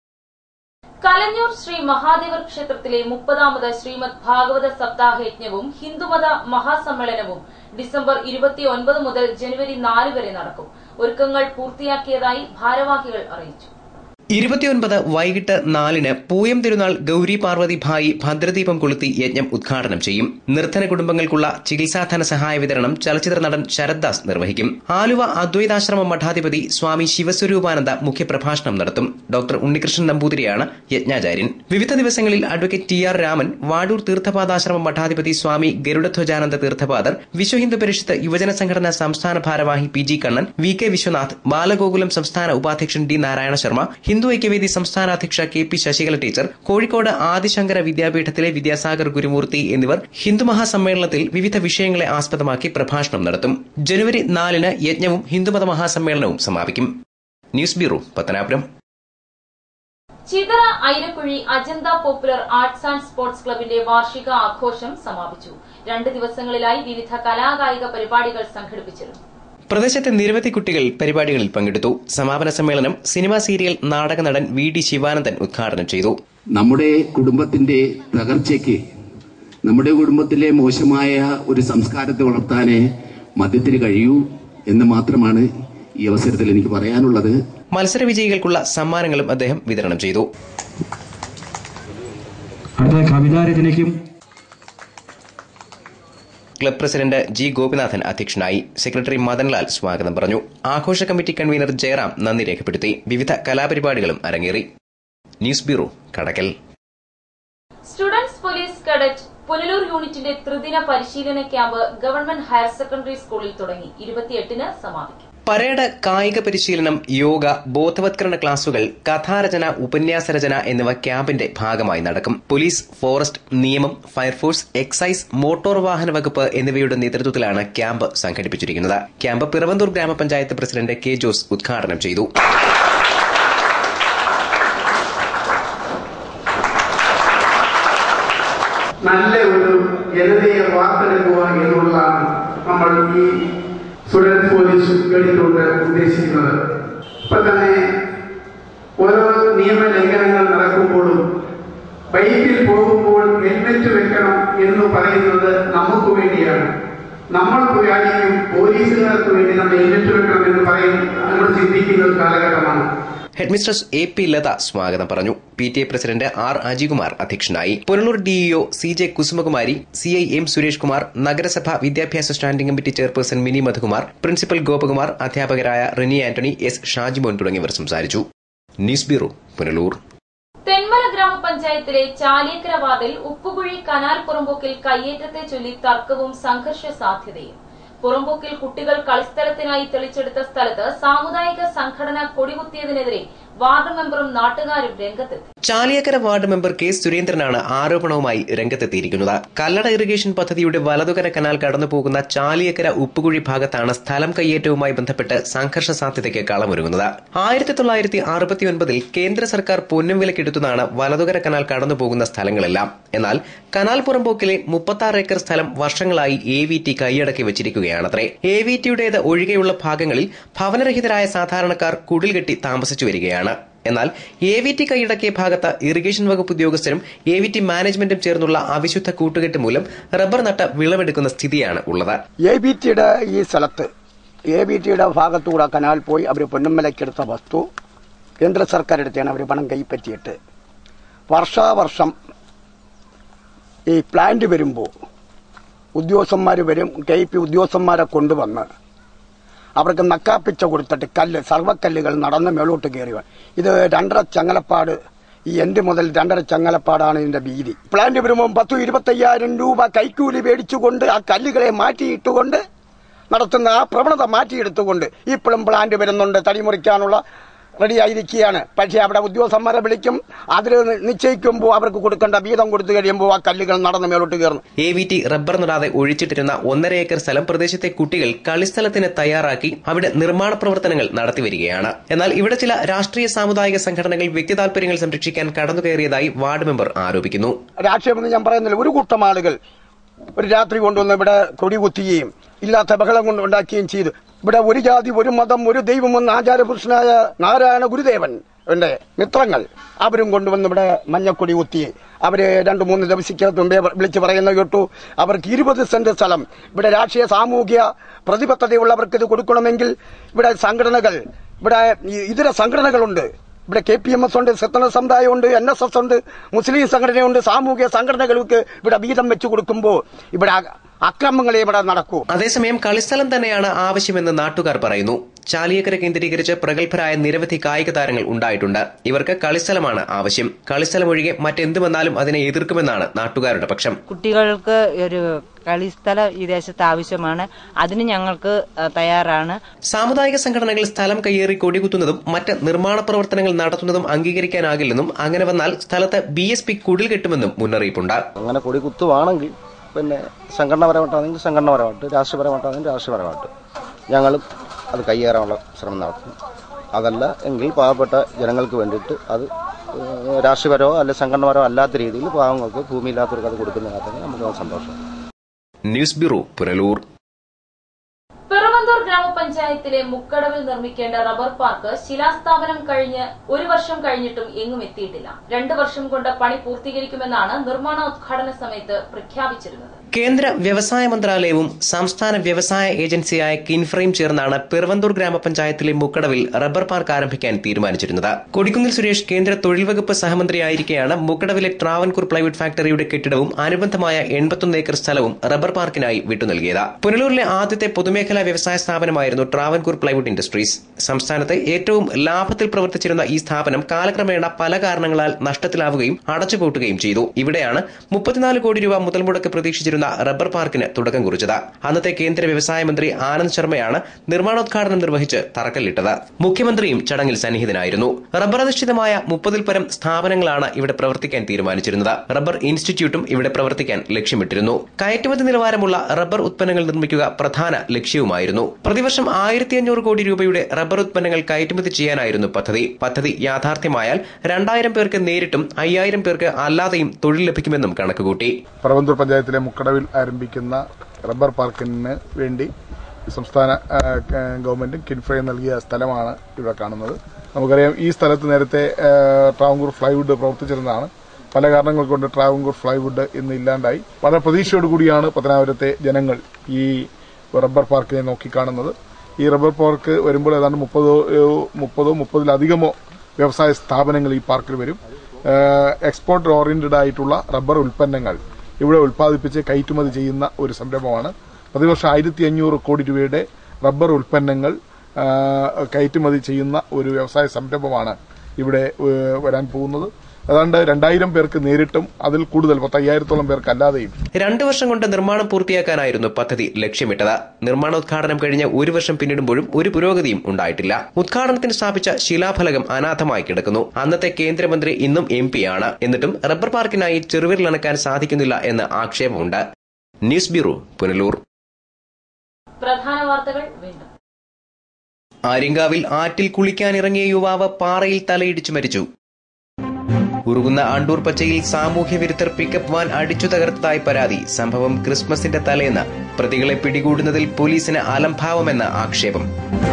കലഞ്ഞൂർ ശ്രീ മഹാദേവർ ക്ഷേത്രത്തിലെ മുപ്പതാമത് ശ്രീമദ് ഭാഗവത സപ്താഹ യജ്ഞവും ഹിന്ദുമത മഹാസമ്മേളനവും ഡിസംബർ ഇരുപത്തിയൊൻപത് മുതൽ ജനുവരി നാല് വരെ നടക്കും ഒരുക്കങ്ങൾ പൂർത്തിയാക്കിയതായി ഭാരവാഹികൾ അറിയിച്ചു ഇരുപത്തിയൊൻപത് വൈകിട്ട് നാലിന് പൂയം തിരുനാൾ ഗൌരി പാർവതി ഭായി ഭദ്രദീപം കൊളുത്തി യജ്ഞം ഉദ്ഘാടനം ചെയ്യും നിർധന കുടുംബങ്ങൾക്കുള്ള ചികിത്സാധന സഹായ വിതരണം ചലച്ചിത്ര നടൻ ശരത് ദാസ് നിർവഹിക്കും ആലുവ അദ്വൈതാശ്രമ മഠാധിപതി സ്വാമി ശിവസ്വരൂപാനന്ദ മുഖ്യപ്രഭാഷണം നടത്തും ഡോക്ടർ ഉണ്ണികൃഷ്ണൻ നമ്പൂതിരിയാണ് യജ്ഞാചാര്യൻ വിവിധ ദിവസങ്ങളിൽ advocate T R Raman Vadoor തീർത്ഥപാദാശ്രമ മഠാധിപതി സ്വാമി ഗരുഡധ്വജാനന്ദ തീർത്ഥപാദർ വിശ്വ ഹിന്ദു പരിഷത്ത് യുവജന സംഘടന സംസ്ഥാന ഭാരവാഹി P G Kannan V K Vishwanath Balagokulam സംസ്ഥാന ഉപാധ്യക്ഷൻ ഡി നാരായണ ശർമ്മ ഹിന്ദു ഐക്യവേദി സംസ്ഥാന അധ്യക്ഷ K P Sasikala teacher Kozhikode Adishankara വിദ്യാപീഠത്തിലെ വിദ്യാസാഗർ ഗുരുമൂർത്തി എന്നിവർ ഹിന്ദു മഹാസമ്മേളനത്തിൽ വിവിധ വിഷയങ്ങളെ ആസ്പദമാക്കി പ്രഭാഷണം നടത്തും ജനുവരി നാലിന് യജ്ഞവും ഹിന്ദുമത മഹാസമ്മേളനവും സമാപിക്കും news bureau Pathanapuram Chithara Airakuzhi Ajantha popular arts and sports ക്ലബിന്റെ വാർഷിക ആഘോഷം സമാപിച്ചു രണ്ട് ദിവസങ്ങളിലായി വിവിധ കലാകായിക പരിപാടികൾ സംഘടിപ്പിച്ചിരുന്നു പ്രദേശത്തെ നിരവധി കുട്ടികൾ പരിപാടികളിൽ പങ്കെടുത്തു സമാപന സമ്മേളനം സിനിമാ സീരിയൽ നാടക നടൻ വി ഡി ശിവാനന്ദൻ ഉദ്ഘാടനം ചെയ്തു നമ്മുടെ കുടുംബത്തിന്റെ തകർച്ചയ്ക്ക് നമ്മുടെ കുടുംബത്തിലെ മോശമായ ഒരു സംസ്കാരത്തെ വളർത്താനേ മദ്യത്തിന് കഴിയൂ എന്ന് മാത്രമാണ് ഈ അവസരത്തിൽ എനിക്ക് പറയാനുള്ളത് മത്സര വിജയികൾക്കുള്ള സമ്മാനങ്ങളും അദ്ദേഹം വിതരണം ചെയ്തു അടുത്ത കവിതാരചനയ്ക്കും ക്ലബ് പ്രസിഡന്റ് ജി ഗോപിനാഥൻ അധ്യക്ഷനായി സെക്രട്ടറി മദൻലാൽ സ്വാഗതം പറഞ്ഞു ആഘോഷ കമ്മിറ്റി കൺവീനർ ജയറാം നന്ദി രേഖപ്പെടുത്തി വിവിധ കലാപരിപാടികളും അരങ്ങേറി news bureau Kadakkal students police cadet Punalur യൂണിറ്റിന്റെ ത്രിദിന പരിശീലന ക്യാമ്പ് ഗവൺമെന്റ് ഹയർ സെക്കൻഡറി സ്കൂളിൽ തുടങ്ങി ഇരുപത്തിയെട്ടിന് സമാപിക്കും പരേഡ് കായിക പരിശീലനം യോഗ ബോധവത്കരണ ക്ലാസുകൾ കഥാരചന ഉപന്യാസരചന എന്നിവ ക്യാമ്പിന്റെ ഭാഗമായി നടക്കും പോലീസ് ഫോറസ്റ്റ് നിയമം ഫയർഫോഴ്സ് എക്സൈസ് മോട്ടോർ വാഹന വകുപ്പ് എന്നിവയുടെ നേതൃത്വത്തിലാണ് ക്യാമ്പ് സംഘടിപ്പിച്ചിരിക്കുന്നത് ക്യാമ്പ് പിറവന്തൂർ ഗ്രാമപഞ്ചായത്ത് പ്രസിഡന്റ് കെ ജോസ് ഉദ്ഘാടനം ചെയ്തു നല്ല ഒരു ജനതയെ വാർത്തെടുക്കുക എന്നുള്ളതാണ് നമ്മൾ ഈ സ്റ്റുഡൻസ് പോലീസ് എടുത്തുകൊണ്ട് ഉദ്ദേശിക്കുന്നത് ഇപ്പൊ തന്നെ ഓരോ നിയമലംഘനങ്ങൾ നടക്കുമ്പോഴും ബൈക്കിൽ പോകുമ്പോൾ ഹെൽമെറ്റ് വെക്കണം എന്ന് പറയുന്നത് നമുക്ക് വേണ്ടിയാണ് നമ്മൾ പോയാലും പോലീസുകാർക്ക് വേണ്ടി നമ്മൾ ഹെൽമെറ്റ് വെക്കണം എന്ന് പറയും നമ്മൾ ചിന്തിക്കുന്ന ഒരു കാലഘട്ടമാണ് ഹെഡ്മിസ്ട്രസ് എ പി ലത സ്വാഗതം പറഞ്ഞു P T A president R Ajikumar അധ്യക്ഷനായി Punalur DEO C J Kusumakumari C I M Suresh Kumar നഗരസഭ വിദ്യാഭ്യാസ standing committee chairperson Mini Madhukumar principal Gopakumar അധ്യാപകരായ റിനി ആന്റണി എസ് ഷാജിമോൻ തുടങ്ങിയവർ സംസാരിച്ചു ന്യൂസ് ബ്യൂറോ പുനലൂർ തെന്മല ഗ്രാമപഞ്ചായത്തിലെ ചാലിയക്കര വാർഡിൽ ഉപ്പുകുഴി കനാൽ പുറമ്പോക്കിൽ കയ്യേറ്റത്തെ ചൊല്ലി തർക്കവും സംഘർഷ സാധ്യതയും പുറമ്പോക്കിൽ കുട്ടികൾ കളിസ്ഥലത്തിനായി തെളിച്ചെടുത്ത സ്ഥലത്ത് സാമുദായിക സംഘടന കൊടികുത്തിയതിനെതിരെ വാർഡ് മെമ്പറും നാട്ടുകാരും രംഗത്തെത്തി ചാലിയക്കര വാർഡ് മെമ്പർ കെ സുരേന്ദ്രനാണ് ആരോപണവുമായി രംഗത്തെത്തിയിരിക്കുന്നത് കല്ലട ഇറിഗേഷൻ പദ്ധതിയുടെ വലതുകര കനാൽ കടന്നുപോകുന്ന ചാലിയക്കര ഉപ്പുകുഴി ഭാഗത്താണ് സ്ഥലം കയ്യേറ്റവുമായി ബന്ധപ്പെട്ട് സംഘർഷ സാധ്യതയ്ക്ക് കളമൊരുങ്ങുന്നത് ആയിരത്തി തൊള്ളായിരത്തി അറുപത്തിയൊൻപതിൽ കേന്ദ്ര സർക്കാർ പൊന്നും വിലക്കെടുത്തതാണ് വലതുകര കനാൽ കടന്നുപോകുന്ന സ്ഥലങ്ങളെല്ലാം എന്നാൽ കനാൽ പുറമ്പോക്കിലെ മുപ്പത്തി ആറ് ഏക്കർ സ്ഥലം വർഷങ്ങളായി എ വി ടി കൈയടക്കി വെച്ചിരിക്കുകയാണത്രേ എ വി ടിയുടേത് ഒഴികെയുള്ള ഭാഗങ്ങളിൽ ഭവനരഹിതരായ സാധാരണക്കാർ കുടിൽ കെട്ടി താമസിച്ചു വരികയാണ് എന്നാൽ എ വി ടി കൈയടക്കിയ ഭാഗത്ത് ഇറിഗേഷൻ വകുപ്പ് ഉദ്യോഗസ്ഥരും എ വി ടി മാനേജ്മെന്റും ചേർന്നുള്ള അവിശുദ്ധ കൂട്ടുകെട്ട് മൂലം റബ്ബർ നട്ട വിളവെടുക്കുന്ന സ്ഥിതിയാണ് ഉള്ളത് എ ബി ടിയുടെ ഈ സ്ഥലത്ത് എ ബി ടിയുടെ ഭാഗത്തൂടെ കനാൽ പോയി അവർ പൊന്നുമ്മലയ്ക്കെടുത്ത വസ്തു കേന്ദ്ര സർക്കാർ എടുത്താണ് അവർ പണം കൈപ്പറ്റിയിട്ട് വർഷാവർഷം ഈ പ്ലാന്റ് വരുമ്പോൾ ഉദ്യോഗസ്ഥന്മാർ വരും കെ പി ഉദ്യോഗസ്ഥന്മാരെ കൊണ്ടുവന്ന് അവർക്ക് നക്കാപ്പിച്ച കൊടുത്തിട്ട് കല്ല് സർവ്വക്കല്ലുകൾ നടന്ന് മേളോട്ട് കയറി വ- ഇത് രണ്ടര ചങ്ങലപ്പാട് ഈ എൻഡ് മുതൽ രണ്ടര ചങ്ങലപ്പാടാണ് ഇതിന്റെ വീതി പ്ലാന്റ് വരുമ്പോൾ പത്തു ഇരുപത്തയ്യായിരം രൂപ കൈക്കൂലി മേടിച്ചുകൊണ്ട് ആ കല്ലുകളെ മാറ്റിയിട്ടുകൊണ്ട് നടത്തുന്ന ആ പ്രവണത മാറ്റിയെടുത്തുകൊണ്ട് ഇപ്പോഴും പ്ലാന്റ് വരുന്നുണ്ട് തടി മുറിക്കാനുള്ള റെഡി ആയിരിക്കുകയാണ് പക്ഷേ അവിടെ ഉദ്യോഗസ്ഥന്മാരെ വിളിക്കും അതിൽ നിശ്ചയിക്കുമ്പോൾ അവർക്ക് കൊടുക്കേണ്ട വീതം കൊടുത്തു കഴിയുമ്പോൾ ആ കല്ലുകൾ നടന്ന് മേലോട്ട് കയറുന്നു എ വി ടി റബ്ബർ നടാതെ ഒഴിച്ചിട്ടിരുന്ന ഒന്നര ഏക്കർ സ്ഥലം പ്രദേശത്തെ കുട്ടികൾ കളിസ്ഥലത്തിന് തയ്യാറാക്കി അവിടെ നിർമ്മാണ പ്രവർത്തനങ്ങൾ നടത്തിവരികയാണ് എന്നാൽ ഇവിടെ ചില രാഷ്ട്രീയ സാമുദായിക സംഘടനകൾ വ്യക്തി താൽപര്യങ്ങൾ സംരക്ഷിക്കാൻ കടന്നുകയറിയതായി വാർഡ് മെമ്പർ ആരോപിക്കുന്നു രാഷ്ട്രീയമെന്ന് ഞാൻ പറയുന്നില്ല ഒരു കൂട്ടം ആളുകൾ ഒരു രാത്രി കൊണ്ടുവന്ന് ഇവിടെ കൊടികുത്തുകയും ഇല്ലാത്ത ബഹളം കൊണ്ട് ഉണ്ടാക്കുകയും ചെയ്തു ഇവിടെ ഒരു ജാതി ഒരു മതം ഒരു ദൈവമെന്ന് ആചാരപുരുഷനായ നാരായണ ഗുരുദേവൻ എന്റെ മിത്രങ്ങൾ അവരും കൊണ്ടുവന്ന് ഇവിടെ മഞ്ഞക്കൊടി കുത്തി അവര് രണ്ട് മൂന്ന് ദിവസക്കകത്ത് മുമ്പേ വിളിച്ച് പറയുന്നത് കേട്ടു അവർക്ക് ഇരുപത് സെന്റ് സ്ഥലം ഇവിടെ രാഷ്ട്രീയ സാമൂഹ്യ പ്രതിബദ്ധതയുള്ളവർക്ക് ഇത് കൊടുക്കണമെങ്കിൽ ഇവിടെ സംഘടനകൾ ഇവിടെ ഈ ഇതര സംഘടനകളുണ്ട് ഇവിടെ കെ പി എം എസ് ഉണ്ട് സത്തന സമുദായം ഉണ്ട് എൻ എസ് എസ് ഉണ്ട് മുസ്ലിം സംഘടനയുണ്ട് സാമൂഹിക സംഘടനകൾക്ക് ഇവിടെ വീതം വെച്ചു കൊടുക്കുമ്പോൾ ഇവിടെ അ- അക്രമങ്ങളെ ഇവിടെ നടക്കൂ അതേസമയം കളിസ്ഥലം തന്നെയാണ് ആവശ്യമെന്ന് നാട്ടുകാർ പറയുന്നു ചാലിയക്കര കേന്ദ്രീകരിച്ച് പ്രഗത്ഭരായ നിരവധി കായിക താരങ്ങൾ ഉണ്ടായിട്ടുണ്ട് ഇവർക്ക് കളിസ്ഥലമാണ് ആവശ്യം കളിസ്ഥലം ഒഴികെ മറ്റെന്ത് വന്നാലും അതിനെ എതിർക്കുമെന്നാണ് നാട്ടുകാരുടെ പക്ഷം കുട്ടികൾക്ക് ഒരു കളിസ്ഥലം ഈ ദേശത്ത് ആവശ്യമാണ് അതിന് ഞങ്ങൾക്ക് ഏഹ്, തയ്യാറാണ് സാമുദായിക സംഘടനകൾ സ്ഥലം കയ്യേറി കൊടികുത്തുന്നതും മറ്റ് നിർമ്മാണ പ്രവർത്തനങ്ങൾ നടത്തുന്നതും അംഗീകരിക്കാനാകില്ലെന്നും അങ്ങനെ വന്നാൽ സ്ഥലത്ത് ബി എസ് പി കുടിൽ കെട്ടുമെന്നും മുന്നറിയിപ്പുണ്ട് അങ്ങനെ കൊടി കുത്തുവാണെങ്കിൽ പിന്നെ സംഘടനാപരമായിട്ടാണെങ്കിൽ സംഘടനാപരമായിട്ട് രാഷ്ട്രീയപരമായിട്ടാണെങ്കിൽ രാഷ്ട്രീയപരമായിട്ട് ഞങ്ങളും അത് കയ്യേറാനുള്ള ശ്രമം നടത്തും അതല്ല എങ്കിൽ പാവപ്പെട്ട ജനങ്ങൾക്ക് വേണ്ടിയിട്ട് അത് ഏഹ്, രാഷ്ട്രീയപരമോ അല്ലെ സംഘടനപരമോ അല്ലാത്ത രീതിയിൽ പാവങ്ങൾക്ക് ഭൂമിയില്ലാത്തവർക്ക് അത് കൊടുക്കുന്നതിനകത്ത് നമുക്ക് സന്തോഷം ന്യൂസ് ബ്യൂറോ പുനലൂർ പിറവന്തൂർ ഗ്രാമപഞ്ചായത്തിലെ മുക്കടവിൽ നിർമ്മിക്കേണ്ട റബ്ബർ പാർക്ക് ശിലാസ്ഥാപനം കഴിഞ്ഞ് ഒരു വർഷം കഴിഞ്ഞിട്ടും എങ്ങും എത്തിയിട്ടില്ല രണ്ടു വർഷം കൊണ്ട് പണി പൂർത്തീകരിക്കുമെന്നാണ് നിർമ്മാണോദ്ഘാടന സമയത്ത് പ്രഖ്യാപിച്ചിരുന്നത് കേന്ദ്ര വ്യവസായ മന്ത്രാലയവും സംസ്ഥാന വ്യവസായ ഏജൻസിയായ കിൻഫ്രയും ചേർന്നാണ് പിറവന്തൂർ ഗ്രാമപഞ്ചായത്തിലെ മുക്കടവിൽ റബ്ബർ പാർക്ക് ആരംഭിക്കാൻ തീരുമാനിച്ചിരുന്നത് കൊടിക്കുന്നിൽ സുരേഷ് കേന്ദ്ര തൊഴിൽ വകുപ്പ് സഹമന്ത്രിയായിരിക്കെയാണ് മുക്കടവിലെ ട്രാവൻകൂർ പ്ലൈവുഡ് ഫാക്ടറിയുടെ കെട്ടിടവും അനുബന്ധമായ എൺപത്തൊന്ന് ഏക്കർ സ്ഥലവും റബ്ബർ പാർക്കിനായി വിട്ടുനൽകിയത് പുനലൂരിലെ ആദ്യത്തെ പൊതുമേഖലാ വ്യവസായ സ്ഥാപനമായിരുന്നു ട്രാവൻകൂർ പ്ലൈവുഡ് ഇൻഡസ്ട്രീസ് സംസ്ഥാനത്തെ ഏറ്റവും ലാഭത്തിൽ പ്രവർത്തിച്ചിരുന്ന ഈ സ്ഥാപനം കാലക്രമേണ പല കാരണങ്ങളാൽ നഷ്ടത്തിലാവുകയും അടച്ചുപൂട്ടുകയും ചെയ്തു ഇവിടെയാണ് മുപ്പത്തിനാല് കോടി രൂപ മുതൽ മുടക്ക് പ്രതീക്ഷിച്ചിരുന്ന റബ്ബർ പാർക്കിന് തുടക്കം കുറിച്ചത് അന്നത്തെ കേന്ദ്ര വ്യവസായ മന്ത്രി ആനന്ദ് ശർമ്മയാണ് നിർമ്മാണോദ്ഘാടനം നിർവഹിച്ച് തറക്കല്ലിട്ടത് മുഖ്യമന്ത്രിയും ചടങ്ങിൽ സന്നിഹിതനായിരുന്നു റബ്ബർ അധിഷ്ഠിതമായ മുപ്പതിൽ പരം സ്ഥാപനങ്ങളാണ് ഇവിടെ പ്രവർത്തിക്കാൻ തീരുമാനിച്ചിരുന്നത് റബ്ബർ ഇൻസ്റ്റിറ്റ്യൂട്ടും ഇവിടെ പ്രവർത്തിക്കാൻ ലക്ഷ്യമിട്ടിരുന്നു കയറ്റുമതി നിലവാരമുള്ള റബ്ബർ ഉത്പന്നങ്ങൾ നിർമ്മിക്കുക പ്രധാന ലക്ഷ്യവുമായിരുന്നു പ്രതിവർഷം ആയിരത്തി അഞ്ഞൂറ് കോടി രൂപയുടെ റബ്ബർ ഉത്പന്നങ്ങൾ കയറ്റുമതി ചെയ്യാനായിരുന്നു പദ്ധതി പദ്ധതി യാഥാർത്ഥ്യമായാൽ രണ്ടായിരം പേർക്ക് നേരിട്ടും അയ്യായിരം പേർക്ക് അല്ലാതെയും തൊഴിൽ ലഭിക്കുമെന്നും കണക്കുകൂട്ടി പറവന്തൂർ പഞ്ചായത്തിലെ മുക്കടവിൽ ആരംഭിക്കുന്ന റബ്ബർ പാർക്കിന് വേണ്ടി സംസ്ഥാന ആ, ക- ഗവൺമെന്റും കിൻഫ്രയും നൽകിയ സ്ഥലമാണ് ഇവിടെ കാണുന്നത് നമുക്കറിയാം ഈ സ്ഥലത്ത് നേരത്തെ ആ, ട്രാവൻകൂർ ഫ്ലൈവുഡ് പ്രവർത്തിച്ചിരുന്നതാണ് പല കാരണങ്ങൾ കൊണ്ട് ട്രാവൻകൂർ ഫ്ലൈവുഡ് ഇന്ന് ഇല്ലാണ്ടായി വളരെ പ്രതീക്ഷയോടുകൂടിയാണ് പത്തനാപുരത്തെ ജനങ്ങൾ ഈ റബ്ബർ പാർക്കിനെ നോക്കിക്കാണുന്നത് ഈ റബ്ബർ പാർക്ക് വരുമ്പോൾ ഏതാണ്ട് മുപ്പതോ ഏഹ്, മുപ്പതോ മുപ്പതിലധികമോ വ്യവസായ സ്ഥാപനങ്ങൾ ഈ പാർക്കിൽ വരും എക്സ്പോർട്ട് ഓറിയന്റഡ് ആയിട്ടുള്ള റബ്ബർ ഉൽപ്പന്നങ്ങൾ ഇവിടെ ഉൽപ്പാദിപ്പിച്ച് കയറ്റുമതി ചെയ്യുന്ന ഒരു സംരംഭമാണ് പ്രതിവർഷം ആയിരത്തി അഞ്ഞൂറ് കോടി രൂപയുടെ റബ്ബർ ഉൽപ്പന്നങ്ങൾ ആ, കയറ്റുമതി ചെയ്യുന്ന ഒരു വ്യവസായ സംരംഭമാണ് ഇവിടെ ഏഹ്, വരാൻ പോകുന്നത് ഏതാണ്ട് രണ്ടായിരം പേർക്ക് നേരിട്ടും അതിൽ കൂടുതൽ പത്തയ്യായിരത്തോളം പേർക്ക് അല്ലാതെയും രണ്ടു വർഷം കൊണ്ട് നിർമ്മാണം പൂർത്തിയാക്കാനായിരുന്നു പദ്ധതി ലക്ഷ്യമിട്ടത് നിർമ്മാണോദ്ഘാടനം കഴിഞ്ഞ് ഒരു വർഷം പിന്നിടുമ്പോഴും ഒരു പുരോഗതിയും ഉണ്ടായിട്ടില്ല ഉദ്ഘാടനത്തിന് സ്ഥാപിച്ച ശിലാഫലകം അനാഥമായി കിടക്കുന്നു അന്നത്തെ കേന്ദ്രമന്ത്രി ഇന്നും എം ആണ് എന്നിട്ടും റബ്ബർ പാർക്കിനായി ചെറുവിരലണക്കാൻ സാധിക്കുന്നില്ല എന്ന് ആക്ഷേപമുണ്ട് ന്യൂസ് ബ്യൂറോ പുനലൂർ പ്രധാന വാർത്തകൾ വീണ്ടും ആര്യങ്കാവിൽ ആറ്റിൽ കുളിക്കാനിറങ്ങിയ യുവാവ് പാറയിൽ തലയിടിച്ചു മരിച്ചു ഉറുകുന്ന അണ്ടൂർ പച്ചയിൽ സാമൂഹ്യ വിരുദ്ധർ പിക്കപ്പ് വാൻ അടിച്ചു തകർത്തതായി പരാതി സംഭവം ക്രിസ്മസിന്റെ തലേന്ന് പ്രതികളെ പിടികൂടുന്നതിൽ പോലീസിന് അലംഭാവമെന്ന ആക്ഷേപം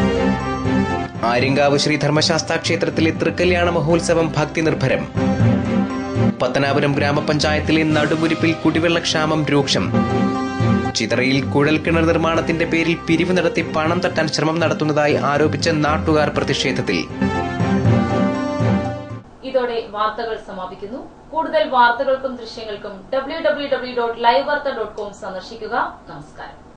ആര്യങ്കാവ് ശ്രീ ധർമ്മശാസ്താ ക്ഷേത്രത്തിലെ തൃക്കല്യാണ മഹോത്സവം ഭക്തി നിർഭരം പത്തനാപുരം ഗ്രാമപഞ്ചായത്തിലെ നടുമുരിപ്പിൽ കുടിവെള്ളക്ഷാമം രൂക്ഷം ചിതറയിൽ കുഴൽക്കിണർ നിർമ്മാണത്തിന്റെ പേരിൽ പിരിവ് നടത്തി പണം തട്ടാൻ ശ്രമം നടത്തുന്നതായി ആരോപിച്ച നാട്ടുകാർ പ്രതിഷേധത്തിൽ ഇതോടെ വാർത്തകൾ സമാപിക്കുന്നു കൂടുതൽ വാർത്തകൾക്കും ദൃശ്യങ്ങൾക്കും W W W dot live വാർത്ത ഡോട്ട് കോം സന്ദർശിക്കുക നമസ്കാരം